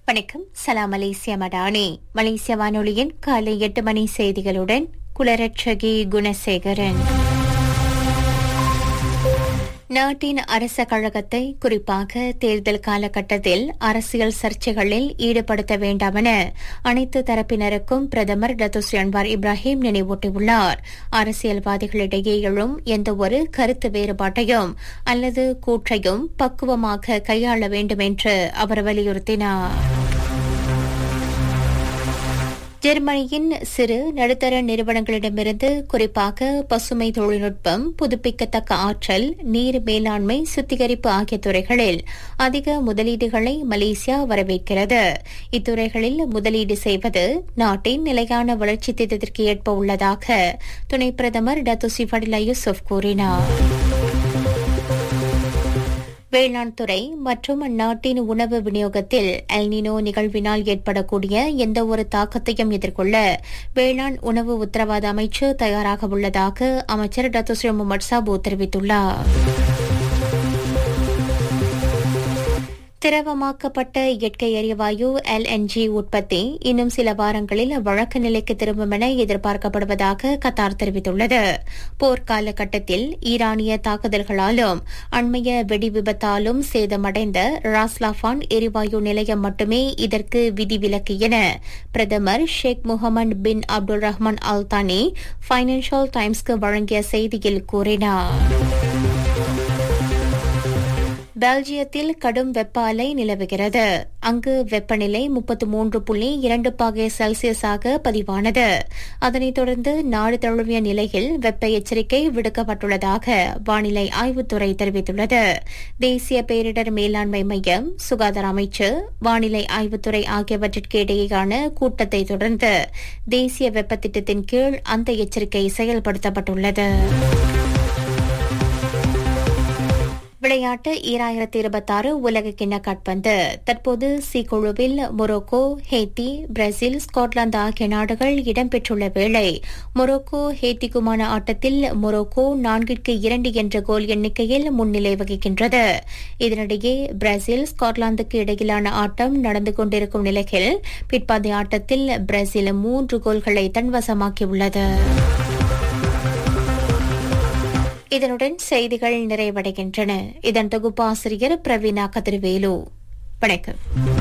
வணக்கம் சலாம் மலேசியா மடானி மலேசிய வானொலியின் காலை எட்டு மணி செய்திகளுடன் குலரட்சகி குணசேகரன் நாட்டின் அரச கழகத்தை குறிப்பாக தேர்தல் காலகட்டத்தில் அரசியல் சர்ச்சைகளில் ஈடுபடுத்த வேண்டாம் என அனைத்து தரப்பினருக்கும் பிரதமர் டத்துஸ்ரீ அன்வார் இப்ராஹிம் நினைவூட்டியுள்ளார் அரசியல்வாதிகளிடையே எழும் எந்தவொரு கருத்து வேறுபாட்டையும் அல்லது கூற்றையும் பக்குவமாக கையாள வேண்டும் என்று அவர் வலியுறுத்தினார் ஜெர்மனியின் சிறு நடுத்தர நிறுவனங்களிடமிருந்து குறிப்பாக பசுமை தொழில்நுட்பம் புதுப்பிக்கத்தக்க ஆற்றல் நீர் மேலாண்மை சுத்திகரிப்பு ஆகிய துறைகளில் அதிக முதலீடுகளை மலேசியா வரவேற்கிறது இத்துறைகளில் முதலீடு செய்வது நாட்டின் நிலையான வளர்ச்சி திட்டத்திற்கு ஏற்ப உள்ளதாக துணை பிரதமர் டத்துசி ஃபடிலா யூசுப் கூறினார் வேளாண் துறை மற்றும் நாட்டின் உணவு விநியோகத்தில் எல்னினோ நிகழ்வினால் ஏற்படக்கூடிய எந்தவொரு தாக்கத்தையும் எதிர்கொள்ள வேளாண் உணவு உத்தரவாத அமைச்சு தயாராக உள்ளதாக அமைச்சர் டத்துஸ்ரீ முகமது சாபு தெரிவித்துள்ளார் திரவமாக்கப்பட்ட இயற்கை எரிவாயு எல்என்ஜி உற்பத்தி இன்னும் சில வாரங்களில் வழக்கு நிலைக்கு திரும்பும் என எதிர்பார்க்கப்படுவதாக கத்தார் தெரிவித்துள்ளது போர்க்கால கட்டத்தில் ஈரானிய தாக்குதல்களாலும் அண்மைய வெடி விபத்தாலும் சேதமடைந்த ராஸ்லாஃபான் எரிவாயு நிலையம் மட்டுமே இதற்கு விதிவிலக்கு என பிரதமர் Sheikh Mohammed bin Abdul Rahman Al Thani Financial டைம்ஸ்க்கு வழங்கிய செய்தியில் கூறினார் பெல்ஜியத்தில் கடும் வெப்ப அலை நிலவுகிறது அங்கு வெப்பநிலை முப்பத்து மூன்று புள்ளி இரண்டு பாகை செல்சியஸாக பதிவானது அதனைத் தொடர்ந்து நாடு தழுவிய நிலையில் வெப்ப எச்சரிக்கை விடுக்கப்பட்டுள்ளதாக வானிலை ஆய்வுத்துறை தெரிவித்துள்ளது தேசிய பேரிடர் மேலாண்மை மையம் சுகாதார அமைச்சு வானிலை ஆய்வுத்துறை ஆகியவற்றிற்கு இடையேயான கூட்டத்தை தொடர்ந்து தேசிய வெப்ப திட்டத்தின் கீழ் அந்த எச்சரிக்கை செயல்படுத்தப்பட்டுள்ளது விளையாட்டு ஈராயிரத்தி இருபத்தாறு உலக கிண்ண காட்பந்து தற்போது சி குழுவில் மொரோக்கோ ஹேத்தி பிரேசில் ஸ்காட்லாந்து ஆகிய நாடுகள் இடம்பெற்றுள்ள வேளை மொரோக்கோ ஹேத்திக்குமான ஆட்டத்தில் மொரோக்கோ நான்கிற்கு இரண்டு என்ற கோல் எண்ணிக்கையில் முன்னிலை வகிக்கின்றது இதனிடையே பிரேசில் ஸ்காட்லாந்துக்கு இடையிலான ஆட்டம் நடந்து கொண்டிருக்கும் நிலையில் பிற்பாதைய ஆட்டத்தில் பிரேசில் மூன்று கோல்களை தன்வசமாக்கியுள்ளது இதனுடன் செய்திகள் நிறைவடைகின்றன இதன் தொகுப்பாசிரியர் பிரவீனா கதிர்வேலு வணக்கம்